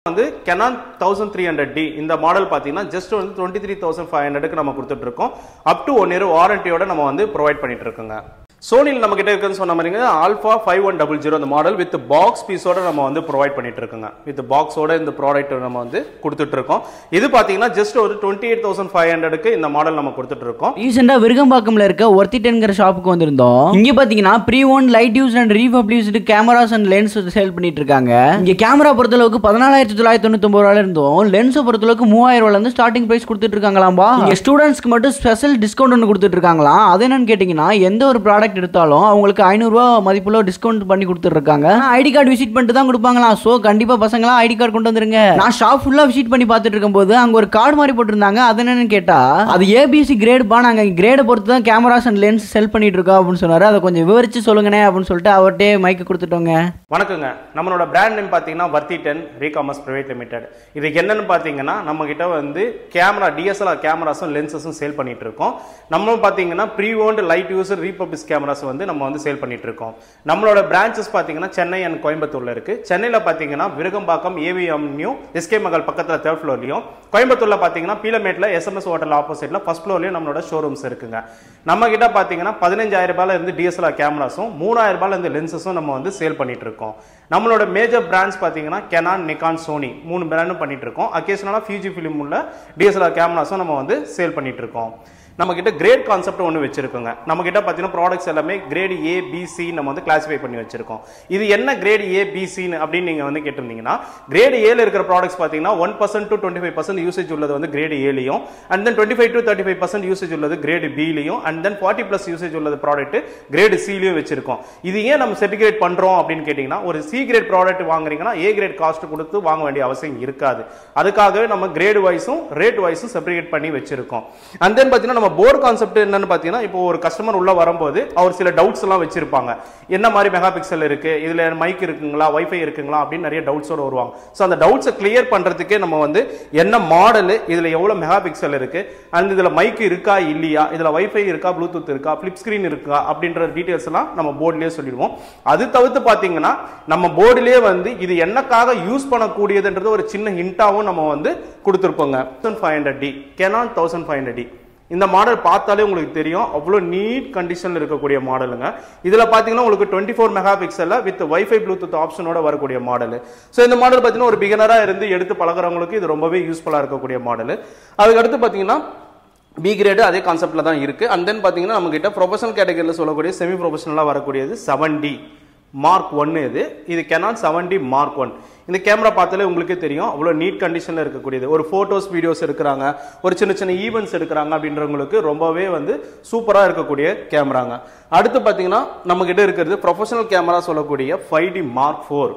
வந்து Canon thousand three hundred D இந்த model பார்த்தீங்கன்னா ஜஸ்ட் வந்து டுவெண்ட்டி த்ரீ தௌசண்ட் ஃபைவ் ஹண்ட்ரடுக்கு நம்ம கொடுத்துட்டு இருக்கோம் அப் டு ஒன் இயர் வாரண்டியோட நம்ம வந்து ப்ரொவைட் பண்ணிட்டு இருக்கோங்க சோனியில் நம்ம கிட்ட இருக்குன்னு சொன்ன மாதிரிங்க alpha five one double zero இந்த மாடல் வித் பாக்ஸ் பீஸோட நம்ம வந்து ப்ரொவைட் பண்ணிட்டு இருக்கோங்க வித் பாக்ஸோட இந்த ப்ராடக்ட் நம்ம வந்து கொடுத்துட்டு இருக்கோம் இது பார்த்தீங்கன்னா ஜஸ்ட் ஒரு டுவெண்ட்டி எயிட் தௌசண்ட் ஃபைவ் ஹண்ட்ரடுக்கு இந்த மாடல் நம்ம கொடுத்துட்டு இருக்கோம் ரீசெண்டாக விருகம்பாக்கம்ல இருக்க ஒர்த்திட்டன்கிற ஷாப்புக்கு வந்திருந்தோம் இங்கே பார்த்தீங்கன்னா pre own light use and refurbished cameras and lens sale பண்ணிட்டு இருக்காங்க இங்கே கேமரா பொறுத்தளவுக்கு பதினாலாயிரத்தி தொள்ளாயிரத்தி தொண்ணூத்தொம்பது ரூபாயில இருந்தோம் லென்ஸை பொறுத்தளவுக்கு மூவாயிரம் ரூபாயில இருந்து ஸ்டார்டிங் பிரைஸ் கொடுத்துட்டு இருக்காங்களாம்பா இங்கே ஸ்டூடெண்ட்ஸ்க்கு மட்டும் ஸ்பெஷல் டிஸ்கவுண்ட் ஒன்று கொடுத்துட்டு இருக்காங்களாம் அது என்னன்னு கேட்டிங்கன்னா எந்த ஒரு ப்ராடக்ட் எடுத்தாலும் அவங்களுக்கு ஐநூறுரூவா மதிப்புள்ள டிஸ்கவுண்ட் பண்ணி கொடுத்துருக்காங்க ஐடி கார்டு விசிட் பண்ணிட்டு தான் கொடுப்பாங்களாம் ஸோ கண்டிப்பாக பசங்களாம் ஐடி கார்டு கொண்டு வந்துருங்க நான் ஷாப் ஃபுல்லாக விசிட் பண்ணி பார்த்துட்டு இருக்கும்போது அங்கே ஒரு கார்டு மாதிரி போட்டிருந்தாங்க அது என்னன்னு கேட்டா அது ஏபிசி கிரேடுப்பா நாங்கள் கிரேடை பொறுத்து தான் கேமராஸ் அண்ட் லென்ஸ் செல் பண்ணிட்டு இருக்கோம் அப்படின்னு சொன்னாரு அதை கொஞ்சம் விவரிச்சு சொல்லுங்கண்ணே அப்படின்னு சொல்லிட்டு அவர்கிட்டே மைக்கு கொடுத்துட்டோங்க வணக்கங்க நம்மளோட பிராண்ட் நேம் பார்த்தீங்கன்னா வர்த்தி டென் ரீகாமர்ஸ் பிரைவேட் லிமிடெட் இதுக்கு என்னன்னு பார்த்தீங்கன்னா நம்ம கிட்ட வந்து கேமரா டிஎஸ்எல்ஆர் கேமராஸும் லென்சஸும் சேல் பண்ணிட்டு இருக்கோம் நம்ம பார்த்தீங்கன்னா pre owned light user refurbished cameras வந்து நம்ம வந்து சேல் பண்ணிட்டு இருக்கோம் நம்மளோட பிரான்ச்சஸ் பார்த்தீங்கன்னா சென்னை அண்ட் கோயம்புத்தூர்ல இருக்கு சென்னையில் பார்த்தீங்கன்னா விருகம்பாக்கம் ஏவிஎம் நியூ எஸ்கே மகள் பக்கத்தில் தேர்ட் ஃப்ளோர்லையும் கோயம்புத்தூர்ல பார்த்தீங்கன்னா பீலமேட்ல எஸ்எம்எஸ் ஹோட்டல் ஆப்போசிட்ல ஃபர்ஸ்ட் ஃப்ளோர்லையும் நம்மளோட ஷோரூம்ஸ் இருக்குங்க நம்ம கிட்ட பார்த்தீங்கன்னா பதினஞ்சாயிரம் ரூபாயில இருந்து டிஎஸ்எல்ஆர் கேமராஸும் மூணாயிரம் ரூபாயில இருந்து லென்சஸும் நம்ம வந்து சேல் பண்ணிட்டு இருக்கோம் நம்மளோட மேஜர் பிராண்ட்ஸ் பார்த்தீங்கன்னா கெனான் நிக்கான் சோனி மூணு பிராண்டும் பண்ணிட்டு இருக்கோம் அக்கேஷனலாக ஃபியூஜி ஃபிலிம் உள்ள டிஎஸ்எல்ஆர் கேமராஸும் நம்ம வந்து சேல் பண்ணிட்டு இருக்கோம் நம்ம கிட்ட கிரேட் கான்செப்ட் ஒன்று வச்சிருக்கோங்க நம்ம கிட்ட பார்த்தீங்கன்னா ப்ராடக்ட்ஸ் எல்லாமே கிரேட் ஏ பிசி நம்ம வந்து கிளாஸிஃபை பண்ணி வச்சிருக்கோம் இது என்ன கிரேட் ஏ பிசின்னு அப்படின்னு நீங்க வந்து கேட்டிருந்தீங்கன்னா கிரேட் ஏல இருக்கிற ப்ராடக்ட்ஸ் பார்த்தீங்கன்னா one percent to twenty five percent usage உள்ளது வந்து கிரேட் ஏலையும் and then twenty five to thirty five percent usage உள்ளது கிரேட் பிலையும் and then forty plus usage உள்ளது ப்ராடக்ட் கிரேட் சிலையும் வச்சிருக்கோம் இது ஏன் நம்ம சர்டிஃபிகேட் பண்றோம் அப்படின்னு கேட்டிங்கன்னா ஒரு சி கிரேட் ப்ராடக்ட் வாங்குறீங்கன்னா ஏ கிரேட் காஸ்ட் கொடுத்து வாங்க வேண்டிய அவசியம் இருக்காது அதுக்காகவே நம்ம கிரேட் வைஸும் ரேட் வைஸும் செப்பரேட் பண்ணி வச்சிருக்கோம் அண்ட் தென் பார்த்தீங்கன்னா நம்ம போர்டு கான்செப்ட் என்னன்னு பார்த்தீங்கன்னா இப்போ ஒரு கஸ்டமர் உள்ள வரும்போது அவர் சில டவுட்ஸ் எல்லாம் வச்சிருப்பாங்க என்ன மாதிரி மெகா பிக்சல் இருக்கு இதுல மைக் இருக்குங்களா வைஃபை இருக்குங்களா அப்படின்னு நிறைய டவுட்ஸோட வருவாங்க ஸோ அந்த டவுட்ஸை கிளியர் பண்றதுக்கே நம்ம வந்து என்ன மாடல் இதுல எவ்வளவு மெகா பிக்சல் இருக்கு அண்ட் இதுல மைக் இருக்கா இல்லையா இதுல வைஃபை இருக்கா ப்ளூடூத் இருக்கா ஃபிளிப் ஸ்கிரீன் இருக்கா அப்படின்ற டீடைல்ஸ் எல்லாம் நம்ம போர்டுலயே சொல்லிடுவோம் அது தவிர்த்து பாத்தீங்கன்னா நம்ம போர்டுலயே வந்து இது என்னக்காக யூஸ் பண்ணக்கூடியதுன்றது ஒரு சின்ன ஹிண்டாவும் நம்ம வந்து கொடுத்துருப்போங்க thousand five hundred D Canon thousand five hundred D இந்த மாடல் பார்த்தாலே உங்களுக்கு தெரியும் அவ்வளோ நீட் கண்டிஷனில் இருக்கக்கூடிய மாடலுங்க இதில் பார்த்தீங்கன்னா உங்களுக்கு டுவெண்ட்டி ஃபோர் மெகா பிக்சலில் வித் வைஃபை ப்ளூடூத் ஆப்ஷனோட வரக்கூடிய மாடல் ஸோ இந்த மாடல் பார்த்தீங்கன்னா ஒரு பிகினராக இருந்து எடுத்து பழகுறவங்களுக்கு இது ரொம்பவே யூஸ்ஃபுல்லாக இருக்கக்கூடிய மாடல் அதுக்கடுத்து பார்த்தீங்கன்னா பி கிரேடு அதே கான்செப்ட்ல தான் இருக்கு அண்ட் தென் பார்த்தீங்கன்னா நம்ம கிட்ட ப்ரொஃபஷனல் கேட்டகரியில் சொல்லக்கூடிய செமி ப்ரொஃபஷனலாக வரக்கூடியது செவன் டி மார்க் ஒன்னு இது இது Canon seven D mark one இந்த கேமரா பார்த்தாலே உங்களுக்கே தெரியும் அவ்வளோ நீட் கண்டிஷனில் இருக்கக்கூடியது ஒரு ஃபோட்டோஸ் வீடியோஸ் எடுக்கிறாங்க ஒரு சின்ன சின்ன ஈவெண்ட்ஸ் எடுக்கிறாங்க அப்படின்றவங்களுக்கு ரொம்பவே வந்து சூப்பராக இருக்கக்கூடிய கேமராங்க அடுத்து பார்த்தீங்கன்னா நம்ம கிட்ட இருக்கிறது ப்ரொஃபஷனல் கேமரா சொல்லக்கூடிய five D mark four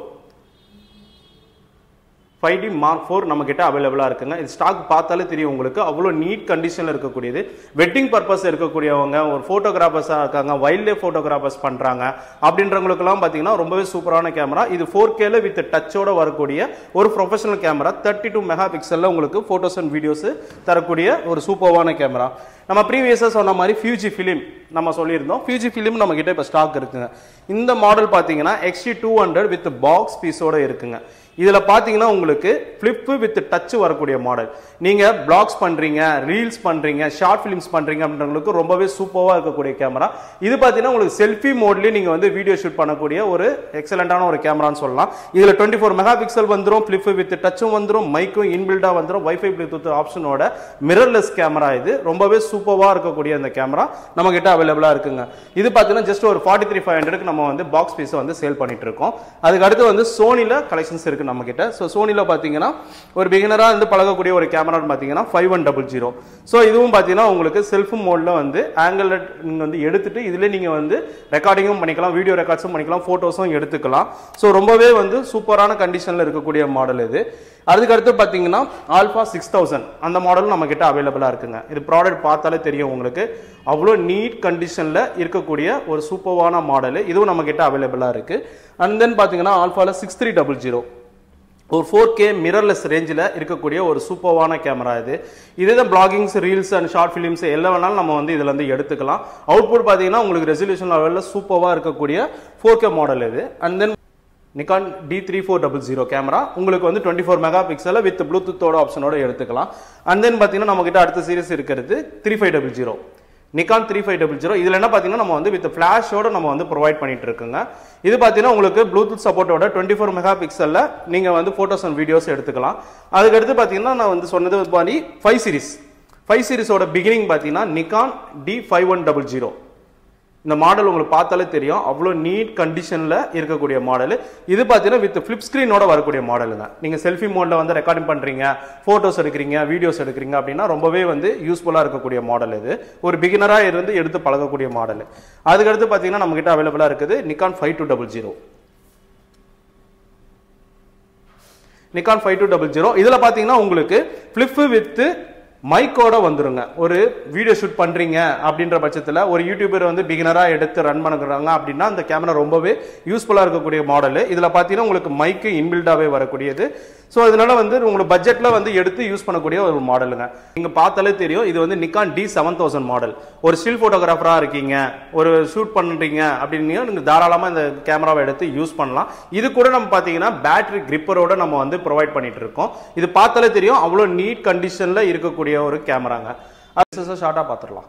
five D mark four நம்ம கிட்ட அவைலபிளாக இருக்குங்க இது ஸ்டாக் பார்த்தாலே தெரியும் உங்களுக்கு அவ்வளோ நீட் கண்டிஷனில் இருக்கக்கூடியது வெட்டிங் பர்பஸ் இருக்கக்கூடியவங்க ஒரு ஃபோட்டோகிராஃபர்ஸாக இருக்காங்க வைல்ட் லைஃப் ஃபோட்டோகிராஃபர்ஸ் பண்ணுறாங்க அப்படின்றவங்களுக்குலாம் பார்த்தீங்கன்னா ரொம்பவே சூப்பரான கேமரா இது ஃபோர் கேல வித் டச்சோட வரக்கூடிய ஒரு professional camera thirty two mega பிக்சலில் உங்களுக்கு ஃபோட்டோஸ் அண்ட் வீடியோஸ் தரக்கூடிய ஒரு சூப்பர்வான கேமரா நம்ம ப்ரீவியஸாக சொன்ன மாதிரி ஃபியூஜி ஃபிலிம் நம்ம சொல்லியிருந்தோம் ஃபியூஜி ஃபிலிம் நம்ம கிட்ட இப்போ ஸ்டாக் இருக்குங்க இந்த மாடல் பார்த்தீங்கன்னா XT two hundred with box பீஸோட இருக்குங்க இதில் பார்த்தீங்கன்னா உங்களுக்கு ஃப்ளிப்பு வித் டச் வரக்கூடிய மாடல் நீங்கள் பிளாக்ஸ் பண்ணுறீங்க ரீல்ஸ் பண்ணுறீங்க ஷார்ட் ஃபிலிம்ஸ் பண்ணுறீங்க அப்படின்றவங்களுக்கு ரொம்பவே சூப்பராக இருக்கக்கூடிய கேமரா இது பார்த்தீங்கன்னா உங்களுக்கு செல்ஃபி மோட்லேயே நீங்கள் வந்து வீடியோ ஷூட் பண்ணக்கூடிய ஒரு எக்ஸலண்ட்டான ஒரு கேமரான்னு சொல்லலாம் இதில் டுவெண்ட்டி ஃபோர் மெகா பிக்சல் வந்துடும் ஃப்ளிப்பு வித் டச்சும் வந்துடும் மைக்கும் இன்பில்டாக வந்துடும் வைஃபை ப்ளூடூத் ஆப்ஷனோட மிரர்லெஸ் கேமரா இது ரொம்பவே சூப்பராக இருக்கக்கூடிய இந்த கேமரா நம்ம கிட்ட அவைலபிளாக இருக்குங்க இது பார்த்தீங்கன்னா ஜஸ்ட் ஒரு ஃபார்ட்டி த்ரீ ஃபைவ் ஹண்ட்ரடுக்கு நம்ம வந்து பாக்ஸ் பீஸை வந்து சேல் பண்ணிட்டு இருக்கோம் அதுக்கு அடுத்து வந்து சோனியில் கலெக்ஷன்ஸ் இருக்கு நம்ம கிட்ட ஸோ சோனியில் பார்த்தீங்கன்னா ஒரு பிகினராக வந்து பழகக்கூடிய ஒரு கேமரான்னு பார்த்தீங்கன்னா five one double zero so இதுவும் பார்த்தீங்கன்னா உங்களுக்கு செல்ஃப் மோடில் வந்து ஆங்கிள் நீங்கள் வந்து எடுத்துட்டு இதில் நீங்கள் வந்து ரெக்கார்டிங்கும் பண்ணிக்கலாம் வீடியோ ரெக்கார்ட்ஸும் பண்ணிக்கலாம் ஃபோட்டோஸும் எடுத்துக்கலாம் ஸோ ரொம்பவே வந்து சூப்பரான கண்டிஷனில் இருக்கக்கூடிய மாடல் இது அதுக்கு அடுத்து பார்த்தீங்கன்னா ஆல்ஃபா சிக்ஸ் தௌசண்ட் அந்த மாடலும் நம்ம கிட்ட அவைலபிளாக இருக்குங்க இது ப்ராடக்ட் பார்த்தாலே தெரியும் உங்களுக்கு அவ்வளோ நீட் கண்டிஷனில் இருக்கக்கூடிய ஒரு சூப்பர்வான மாடல் இதுவும் நம்ம கிட்ட அவைலபிளாக இருக்கு அண்ட் தென் பார்த்தீங்கன்னா ஆல்ஃபாவில் சிக்ஸ் த்ரீ டபுள் ஜீரோ ஒரு ஃபோர் கே மிரர்லெஸ் ரேஞ்சில் இருக்கக்கூடிய ஒரு சூப்பர்வான கேமரா இது இதே தான் vloggings reels and short films எல்லாம் வேணாலும் நம்ம வந்து இதில் வந்து எடுத்துக்கலாம் அவுட்புட் பார்த்தீங்கன்னா உங்களுக்கு ரெசல்யூஷன் லெவலில் சூப்பராக இருக்கக்கூடிய ஃபோர் கே மாடல் இது and then Nikon D three four double zero camera உங்களுக்கு வந்து டுவெண்ட்டி ஃபோர் மெகா பிக்சலில் வித் ப்ளூடூத்தோட ஆப்ஷனோட எடுத்துக்கலாம் அண்ட் தென் பார்த்தீங்கன்னா நம்மகிட்ட அடுத்த சீரிஸ் இருக்கிறது three five double zero Nikon three five double zero இதில் என்ன பார்த்தீங்கன்னா நம்ம வந்து வித் ஃப்ளாஷோட நம்ம வந்து ப்ரொவைட் பண்ணிட்டு இருக்குங்க இது பார்த்தீங்கன்னா உங்களுக்கு ப்ளூடூத் சப்போர்ட்டோட டுவெண்ட்டி ஃபோர் மெகா பிக்சலில் நீங்கள் வந்து ஃபோட்டோஸ் அண்ட் வீடியோஸ் எடுத்துக்கலாம் அதுக்கடுத்து பார்த்தீங்கன்னா நான் வந்து சொன்னது மாதிரி ஃபைவ் சீரிஸ் ஃபைவ் சீரிஸோட பிகினிங் பார்த்தீங்கன்னா Nikon D five one double zero இந்த மாடல் உங்களுக்கு பார்த்தாலே தெரியும் அவ்வளோ நீட் கண்டிஷனில் இருக்கக்கூடிய மாடல் இது பார்த்தீங்கன்னா வித் ஃப்ளிப் ஸ்க்ரீனோட வரக்கூடிய மாடலுங்க நீங்கள் செல்ஃபி மோடில் வந்து ரெக்கார்டிங் பண்ணுறீங்க ஃபோட்டோஸ் எடுக்கிறீங்க வீடியோஸ் எடுக்கிறீங்க அப்படின்னா ரொம்பவே வந்து யூஸ்ஃபுல்லாக இருக்கக்கூடிய மாடல் இது ஒரு பிகினராக இருந்து எடுத்து பழகக்கூடிய மாடல் அதுக்கடுத்து பார்த்தீங்கன்னா நம்மகிட்ட அவைலபிளாக இருக்குது Nikon five two double zero Nikon five two double zero இதில் பார்த்தீங்கன்னா உங்களுக்கு ஃப்ளிப்பு வித்து மைக்கோட வந்துருங்க ஒரு வீடியோ ஷூட் பண்றீங்க அப்படின்ற பட்சத்தில் ஒரு யூடியூபர் வந்து பிகினராக எடுத்து ரன் பண்ணுறாங்க அப்படின்னா அந்த கேமரா ரொம்பவே யூஸ்ஃபுல்லாக இருக்கக்கூடிய மாடல் இதில் பார்த்தீங்கன்னா உங்களுக்கு மைக்கு இன்பில்டாகவே வரக்கூடியது ஸோ இதனால வந்து உங்களுக்கு பட்ஜெட்டில் வந்து எடுத்து யூஸ் பண்ணக்கூடிய ஒரு மாடலுங்க நீங்கள் பார்த்தாலே தெரியும் இது வந்து Nikon D seven thousand model ஒரு ஸ்டில் ஃபோட்டோகிராஃபராக இருக்கீங்க ஒரு ஷூட் பண்ணுறீங்க அப்படின்னு நீங்கள் தாராளமாக இந்த கேமராவை எடுத்து யூஸ் பண்ணலாம் இது கூட நம்ம பார்த்தீங்கன்னா பேட்டரி கிரிப்பரோட நம்ம வந்து ப்ரொவைட் பண்ணிட்டு இருக்கோம் இது பார்த்தாலே தெரியும் அவ்வளோ நீட் கண்டிஷனில் இருக்கக்கூடிய ஒரு கேமராங்க அது ஷார்ட்டாக பார்த்துடலாம்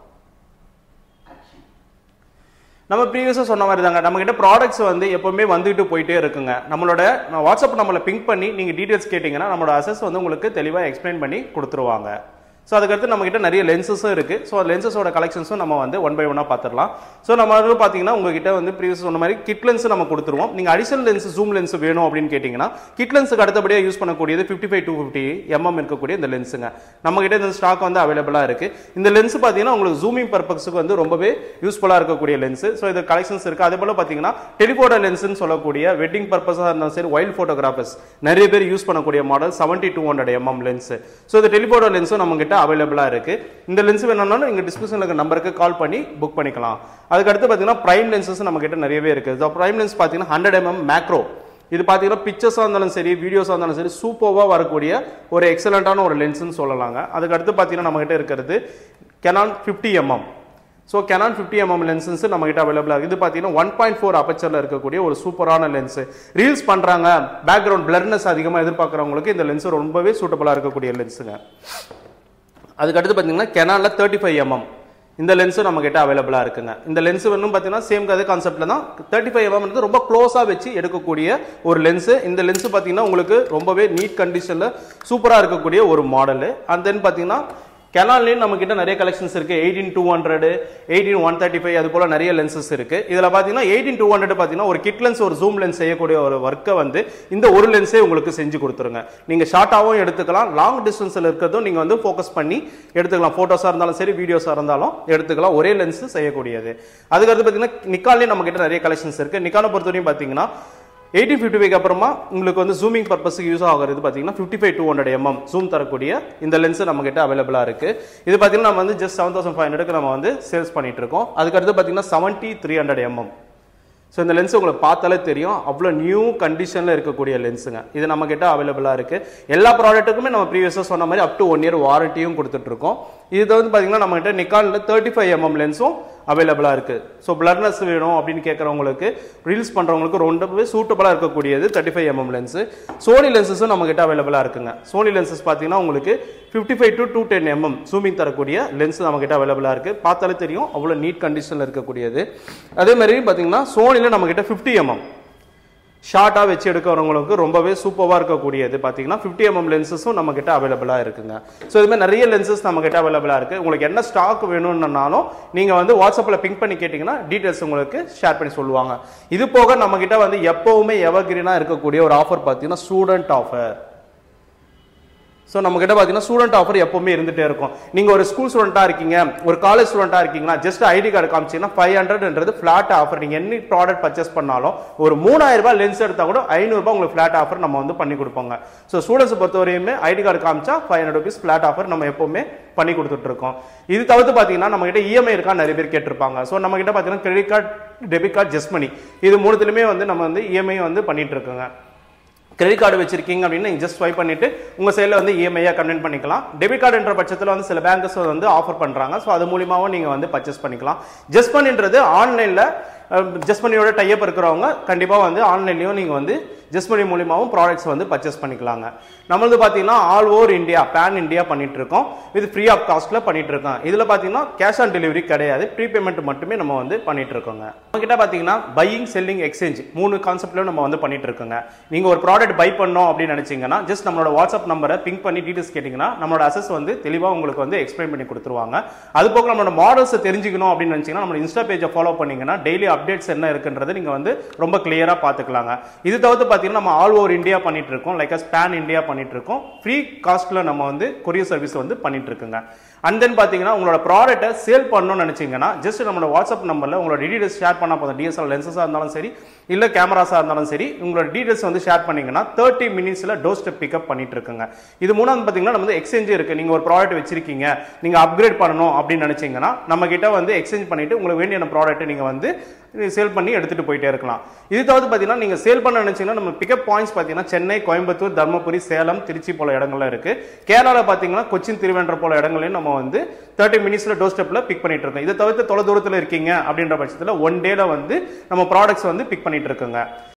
நம்ம ப்ரீவியஸாக சொன்ன மாதிரி தாங்க நம்மகிட்ட ப்ராடக்ட்ஸ் வந்து எப்பவுமே வந்துட்டு போயிட்டே இருக்குங்க நம்மளோட வாட்ஸ்அப் நம்மளை பிங்க் பண்ணி நீங்கள் டீட்டெயில்ஸ் கேட்டிங்கன்னா நம்மளோட அசஸ் வந்து உங்களுக்கு தெளிவாக எக்ஸ்பிளைன் பண்ணி கொடுத்துருவாங்க ஸோ அதுக்கடுத்து நம்மகிட்ட நிறைய லென்சஸும் இருக்குது ஸோ லென்சஸோட கலெக்ஷன்ஸும் நம்ம வந்து ஒன் பை ஒன்னாக பார்த்துடலாம் ஸோ நம்ம வந்து பார்த்தீங்கன்னா உங்ககிட்ட வந்து ப்ரீவியஸ் சொன்ன மாதிரி கிட் லென்ஸ் நம்ம கொடுத்துருவோம் நீங்கள் அடிஷனல் லென்ஸ் ஜூம் லென்ஸ் வேணும் அப்படின்னு கேட்டிங்கன்னா கிட் லென்ஸுக்கு அடுத்தபடியாக யூஸ் பண்ணக்கூடியது fifty five two fifty mm இருக்கக்கூடிய இந்த லென்ஸுங்க நம்மகிட்ட இந்த ஸ்டாக் வந்து அவைலபிளாக இருக்குது இந்த லென்ஸ் பார்த்தீங்கன்னா உங்களுக்கு ஜூமிங் பர்பஸுக்கு வந்து ரொம்பவே யூஸ்ஃபுல்லாக இருக்கக்கூடிய லென்ஸ் ஸோ இது கலெக்ஷன்ஸ் இருக்குது அதே போல் பார்த்தீங்கன்னா டெலிஃபோட்டோ லென்ஸ்னு சொல்லக்கூடிய வெட்டிங் பர்பஸாக இருந்தாலும் சரி வைல்ட் ஃபோட்டோகிராஃபர்ஸ் நிறைய பேர் யூஸ் பண்ணக்கூடிய model seventy two hundred mm lens so இந்த டெலிஃபோட்டோ லென்ஸும் நம்மகிட்ட அவைலபிளாக இருக்குது இந்த லென்ஸ் வேணும்னாலும் நீங்கள் டிஸ்கிரிப்ஷனில் இருக்க நம்பருக்கு கால் பண்ணி புக் பண்ணிக்கலாம் அதுக்கடுத்து பார்த்தீங்கன்னா ப்ரைம் லென்சஸ் நம்மகிட்ட நிறையவே இருக்குது ஸோ ப்ரைம் லென்ஸ் பார்த்தீங்கன்னா ஹண்ட்ரட் எம்எம் மேக்ரோ இது பார்த்தீங்கன்னா பிக்சர்ஸாக இருந்தாலும் சரி வீடியோஸாக இருந்தாலும் சரி சூப்பராக வரக்கூடிய ஒரு எக்ஸலண்ட்டான ஒரு லென்ஸ்னு சொல்லலாங்க அதுக்கடுத்து பார்த்தீங்கன்னா நம்மகிட்ட இருக்கிறது Canon fifty mm so Canon fifty mm lenses நம்ம கிட்ட அவைலபிளாக இருக்குது இது பார்த்தீங்கன்னா ஒன் பாயிண்ட் ஃபோர் அப்பச்சரில் இருக்கக்கூடிய ஒரு சூப்பரான லென்ஸ் ரீல்ஸ் பண்ணுறாங்க பேக்ரவுண்ட் பிளர்னஸ் அதிகமாக எதிர்பார்க்குறவங்களுக்கு இந்த லென்ஸ் ரொம்பவே சூட்டபுளாக இருக்கக்கூடிய லென்ஸுங்க அதுக்கடுத்து பார்த்தீங்கன்னா கெனானில் தேர்ட்டி ஃபைவ் எம்எம் இந்த லென்ஸும் நம்ம கிட்ட அவைலபிளாக இருக்குங்க இந்த லென்ஸ் வேணும் பார்த்தீங்கன்னா சேம் அதே கான்செப்ட்ல தான் தேர்ட்டி ஃபைவ் எம்எம் வந்து ரொம்ப க்ளோஸாக வச்சு எடுக்கக்கூடிய ஒரு லென்ஸு இந்த லென்ஸ் பார்த்தீங்கன்னா உங்களுக்கு ரொம்பவே நீட் கண்டிஷனில் சூப்பராக இருக்கக்கூடிய ஒரு மாடலு அண்ட் தென் பார்த்தீங்கன்னா கெனான்லேயும் நம்ம கிட்ட நிறைய கலெக்ஷன்ஸ் இருக்கு eighteen two hundred eighteen one thirty five அது போல நிறைய லென்சஸ் இருக்கு இதுல பாத்தீங்கன்னா எயிட்டீன் டூ ஹண்ட்ரட் பாத்தீங்கன்னா ஒரு கிட் லென்ஸ் ஒரு ஜூம் லென்ஸ் செய்யக்கூடிய ஒரு ஒர்க்கை வந்து இந்த ஒரு லென்ஸே உங்களுக்கு செஞ்சு கொடுத்துருங்க நீங்க ஷார்ட்டாகவும் எடுத்துக்கலாம் லாங் டிஸ்டன்ஸ்ல இருக்கிறதும் நீங்க வந்து ஃபோக்கஸ் பண்ணி எடுத்துக்கலாம் போட்டோஸா இருந்தாலும் சரி வீடியோஸா இருந்தாலும் எடுத்துக்கலாம் ஒரே லென்ஸ் செய்யக்கூடியது அதுக்கடுத்து பாத்தீங்கன்னா நிக்கான்லேயும் நம்ம கிட்ட நிறைய கலெக்ஷன்ஸ் இருக்கு நிக்கானை பொறுத்தவரையும் பாத்தீங்கன்னா எயிட்டீன் ஃபிஃப்டி ஃபைவ் அப்புறமா உங்களுக்கு வந்து ஜூமிங் பர்பஸுக்கு யூஸ் ஆகிறது பார்த்தீங்கன்னா fifty five two hundred mm zoom தரக்கூடிய இந்த லென்ஸ் நம்ம கிட்ட அவைலபிளாக இருக்கு இது பார்த்தீங்கன்னா நம்ம வந்து ஜஸ்ட் செவன் தௌசண்ட் ஃபைவ் ஹண்ட்ரட்க்கு நம்ம வந்து சேல்ஸ் பண்ணிட்டு இருக்கோம் அதுக்கடுத்து பார்த்தீங்கன்னா seventy three hundred mm so இந்த லென்ஸ் உங்களுக்கு பார்த்தாலே தெரியும் அவ்வளோ நியூ கண்டிஷனில் இருக்கக்கூடிய லென்ஸுங்க இது நம்ம கிட்ட அவைலபிளாக இருக்கு எல்லா ப்ராடக்ட்டுக்குமே நம்ம ப்ரீவியஸாக சொன்ன மாதிரி அப் டு ஒன் இயர் வாரண்டியும் கொடுத்துட்ருக்கோம் இது வந்து பார்த்தீங்கன்னா நம்ம கிட்ட நிக்கானில் தேர்ட்டி ஃபைவ் எம்எம் லென்ஸும் அவைலபிளாக இருக்கு ஸோ பிளர்னஸ் வேணும் அப்படின்னு கேட்குறவங்களுக்கு ரீல்ஸ் பண்ணுறவங்களுக்கு ரொம்பவே சூட்டபுளாக இருக்கக்கூடியது thirty five mm lens Sony லென்சஸும் நம்ம கிட்ட அவைலபிளாக இருக்குங்க சோனி லென்சஸ் பார்த்தீங்கன்னா உங்களுக்கு fifty five to two ten mm zooming தரக்கூடிய லென்ஸ் நம்ம கிட்ட அவைலபிளாக இருக்கு பார்த்தாலே தெரியும் அவ்வளோ நீட் கண்டிஷனில் இருக்கக்கூடியது அதே மாதிரி பார்த்தீங்கன்னா சோனியில் நம்ம கிட்ட ஃபிஃப்டி எம்எம் ஷார்ட்டாக வச்சு எடுக்கிறவங்களுக்கு ரொம்பவே சூப்பராக இருக்கக்கூடியது பார்த்தீங்கன்னா ஃபிஃப்டி எம்எம் லென்சஸும் நம்ம கிட்ட அவைலபிளாக இருக்குங்க ஸோ இது மாதிரி நிறைய லென்சஸ் நம்ம கிட்ட அவைலபிளாக இருக்கு உங்களுக்கு என்ன ஸ்டாக் வேணும்னாலும் நீங்கள் வந்து வாட்ஸ்அப்பில் பிங்க் பண்ணி கேட்டிங்கன்னா டீட்டெயில்ஸ் உங்களுக்கு ஷேர் பண்ணி சொல்லுவாங்க இது போக நம்ம கிட்ட வந்து எப்பவுமே எவர்கிரீனாக இருக்கக்கூடிய ஒரு ஆஃபர் பார்த்தீங்கன்னா ஸ்டூடெண்ட் ஆஃபர் ஸோ நம்ம கிட்ட பார்த்தீங்கன்னா ஸ்டூடெண்ட் ஆஃபர் எப்பவுமே இருந்துட்டே இருக்கும் நீங்க ஒரு ஸ்கூல் ஸ்டூடெண்ட்டாக இருக்கீங்க ஒரு காலேஜ் ஸ்டூடெண்ட்டாக இருக்கீங்கன்னா ஜஸ்ட் ஐடி கார்டு காமிச்சீங்கன்னா ஃபைவ் ஹண்ட்ரட்ன்றது ஃபிளாட் ஆஃபர் நீங்க என்ன ப்ராடக்ட் பர்ச்சேஸ் பண்ணாலும் ஒரு மூணாயிரம் ரூபாய் லென்ஸ் எடுத்தா கூட ஐநூறுரூபா உங்களுக்கு ஃபிளாட் ஆஃபர் நம்ம வந்து பண்ணி கொடுப்போங்க ஸோ ஸ்டூடெண்ட்ஸ் பொறுத்தவரையுமே ஐடி கார்டு காமிச்சா five hundred rupees flat offer நம்ம எப்பவுமே பண்ணி கொடுத்துட்டு இருக்கோம் இது தவிர்த்து பார்த்தீங்கன்னா நம்ம கிட்ட இஎம்ஐ இருக்கா நிறைய பேர் கேட்டிருப்பாங்க ஸோ நம்ம கிட்ட பார்த்தீங்கன்னா credit card debit card just money இது மூணுத்துலையுமே வந்து நம்ம வந்து இஎம்ஐ வந்து பண்ணிட்டு இருக்கோங்க கிரெடிட் கார்டு வச்சிருக்கீங்க அப்படின்னு நீங்கள் ஜஸ்ட் ஸ்வைப் பண்ணிட்டு உங்கள் சைடில் வந்து இஎம்ஐயாக கன்வெர்ட் பண்ணிக்கலாம் டெபிட் கார்டுன்ற பட்சத்தில் வந்து சில பேங்கர்ஸ் வந்து ஆஃபர் பண்ணுறாங்க ஸோ அது மூலியமாகவும் நீங்கள் வந்து பர்ச்சேஸ் பண்ணிக்கலாம் ஜஸ்ட் பண்ணின்றது ஆன்லைனில் ஜஸ்ட் பண்ணியோட டைப் இருக்கிறவங்க கண்டிப்பாக வந்து ஆன்லைன்லையும் நீங்கள் வந்து ஜஸ்ட் மணி மூலியமாகவும் ப்ராடக்ட்ஸ் வந்து பர்ச்சேஸ் பண்ணிக்கலாங்க நம்மளது பார்த்தீங்கன்னா all over India pan India பண்ணிட்டு இருக்கோம் இது ஃப்ரீ ஆஃப் காஸ்ட்ல பண்ணிட்டு இருக்கோம் இதில் பார்த்தீங்கன்னா கேஷ் ஆன் டெலிவரி கிடையாது ப்ரீ பேமெண்ட் மட்டுமே நம்ம வந்து பண்ணிட்டு இருக்கோங்க நம்மகிட்ட பார்த்தீங்கன்னா பையிங் செல்லிங் எக்ஸ்சேஞ்ச் மூணு கான்செப்ட்ல நம்ம வந்து பண்ணிட்டு இருக்கோங்க நீங்க ஒரு ப்ராடக்ட் பை பண்ணோம் அப்படின்னு நினைச்சீங்கன்னா ஜஸ்ட் நம்மளோட வாட்ஸ்அப் நம்பரை பிங்க் பண்ணி டீடைல்ஸ் கேட்டிங்கன்னா நம்மளோட அசஸ் வந்து தெளிவாக உங்களுக்கு வந்து எக்ஸ்பிளைன் பண்ணி கொடுத்துருவாங்க அது போக நம்மளோட மாடல்ஸ் தெரிஞ்சுக்கணும் அப்படின்னு நினைச்சீங்கன்னா நம்ம இன்ஸ்டா பேஜை ஃபாலோ பண்ணீங்கன்னா டெய்லி அப்டேட்ஸ் என்ன இருக்குன்றது நீங்க வந்து ரொம்ப கிளியரா பார்த்துக்கலாங்க இது தவிர்த்து பார்த்தீங்கன்னா நம்ம ஆல் ஓவர் இந்தியா பண்ணிட்டு இருக்கோம் லைக் ஸ்பேன் இந்தியா பண்ணிட்டு இருக்கோம் ஃப்ரீ காஸ்ட்ல நம்ம வந்து கொரியர் சர்வீஸ் வந்து பண்ணிட்டு இருக்குங்க அண்ட் தென் பார்த்தீங்கன்னா உங்களோட ப்ராடக்ட்டை சேல் பண்ணணும்னு நினைச்சீங்கன்னா ஜஸ்ட் நம்மளோட வாட்ஸ்அப் நம்பரில் உங்களோட டீடைல்ஸ் ஷேர் பண்ணால் போதும் டிஎஸ்எல் லென்சஸாக இருந்தாலும் சரி இல்லை கேமராஸாக இருந்தாலும் சரி உங்களோட டீடைல்ஸ் வந்து ஷேர் பண்ணீங்கன்னா தேர்ட்டி மினிட்ஸில் டோர் ஸ்டெப் பிக்கப் பண்ணிட்டு இருக்குங்க இது மூணாவது பார்த்தீங்கன்னா நம்ம வந்து எக்ஸ்சேஞ்ச் இருக்கு நீங்கள் ஒரு ப்ராடக்ட் வச்சிருக்கீங்க நீங்கள் அப்கிரேட் பண்ணணும் அப்படின்னு நினைச்சீங்கன்னா நம்ம கிட்ட வந்து எக்ஸ்சேஞ்ச் பண்ணிட்டு உங்களுக்கு வேண்டிய ப்ராடக்ட்டை நீங்கள் வந்து சேல் பண்ணி எடுத்துட்டு போயிட்டே இருக்கலாம் இது தவிர்த்து பார்த்தீங்கன்னா நீங்கள் சேல் பண்ண நினைச்சீங்கன்னா நம்ம பிக்கப் பாயிண்ட்ஸ் பார்த்தீங்கன்னா சென்னை கோயம்புத்தூர் தர்மபுரி சேலம் திருச்சி போல இடங்கள்லாம் இருக்கு கேரளாவில் பார்த்தீங்கன்னா கொச்சின் திருவேண்டர் போல இடங்களையும் நம்ம வந்து தேர்ட்டி மினிட்ஸ்ல டோர் ஸ்டெப்ல பிக் பண்ணிட்டு இருக்கோம் இதை தவிர்த்து தொலை தூரத்தில் இருக்கீங்க அப்படின்ற பட்சத்தில் ஒன் டேல வந்து நம்ம ப்ராடக்ட்ஸ் வந்து பிக் பண்ணிட்டு இருக்கோங்க